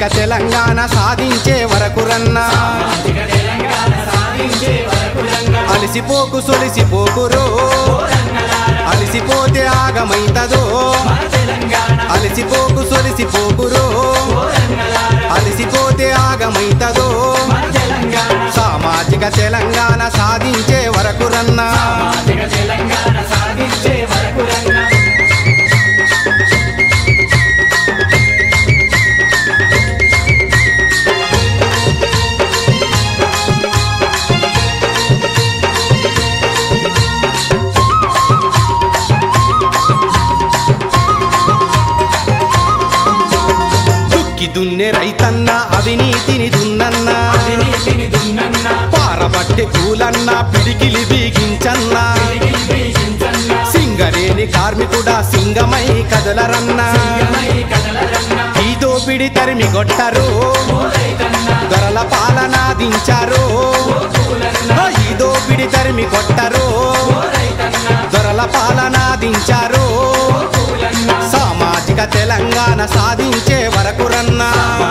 సామాజిక తెలంగాణ సాధించే వరకు రన్నా అలిసిపోకు సొలిసిపోకురో అలిసిపోతే ఆగమైతదో అలిసిపోకు సొలిసిపోకురో అలిసిపోతే ఆగమైతదో సామాజిక తెలంగాణ సాధించే వరకు రన్నా దుక్కి దున్నే రైతన్న అవినీతిని దున్నన్నా పారబట్టే కూలన్న పిడికిలి బీగించన్నా సింగరేని కార్మికుడా సింగమై కదలరన్నా ఈ దోపిడి తరిమి కొట్టరు దొరల పాలన దించారు ఈ దోపిడి తరిమి కొట్టరు దొరల పాలన దించారు సామాజిక తెలంగాణ సాధించే వరకు రన్నా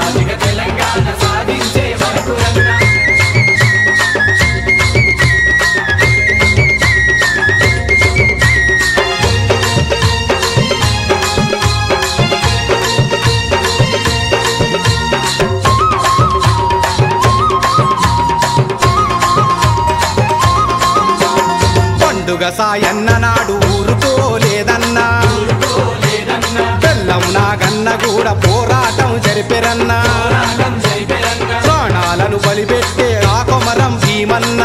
పండుగ సాయన్న నాడు ఊరుకోలేదన్నా బెల్లం నాగన్న కూడా పోరాటం జరిపెరన్నా ప్రాణాలను బలిపెట్టే ఆ కొమరం భీమన్నా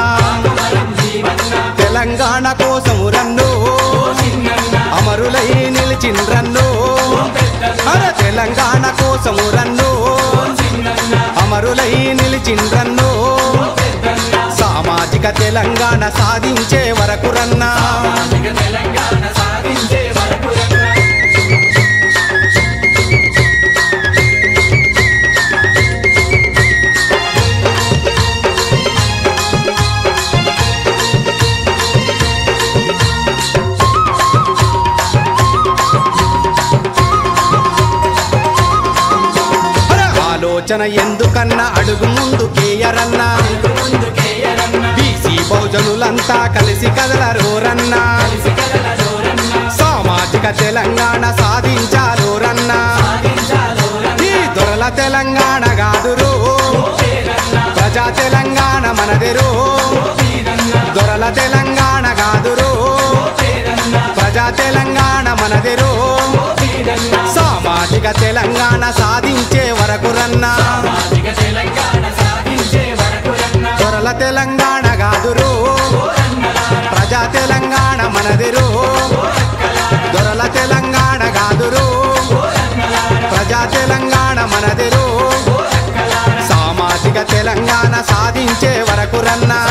తెలంగాణ కోసం రన్ను అమరులై నిలిచిండ్రన్ను అరే తెలంగాణ కోసం రన్ను అమరులై నిలిచిండ్రన్ను సామాజిక తెలంగాణ సాధించే వరకు రన్నా అరే ఆలోచన ఎందుకన్నా అడుగు ముందుకేయరన్నా బీసీ బహుజనులంతా కలిసి కదలరోరన్నా సామాజిక తెలంగాణ సాధించారోరన్నా ఈ దొరల తెలంగాణ కాదురు ప్రజా తెలంగాణ మనదెరు దొరల తెలంగాణ కాదురు ప్రజా తెలంగాణ మనదెరు సామాజిక తెలంగాణ సాధించే వరకు రన్నా దొరల తెలంగాణ కాదురు ప్రజా తెలంగాణ మనదిరు దొరల తెలంగాణ కాదురు ప్రజా తెలంగాణ మనదిరు సామాజిక తెలంగాణ సాధించే వరకు రన్నా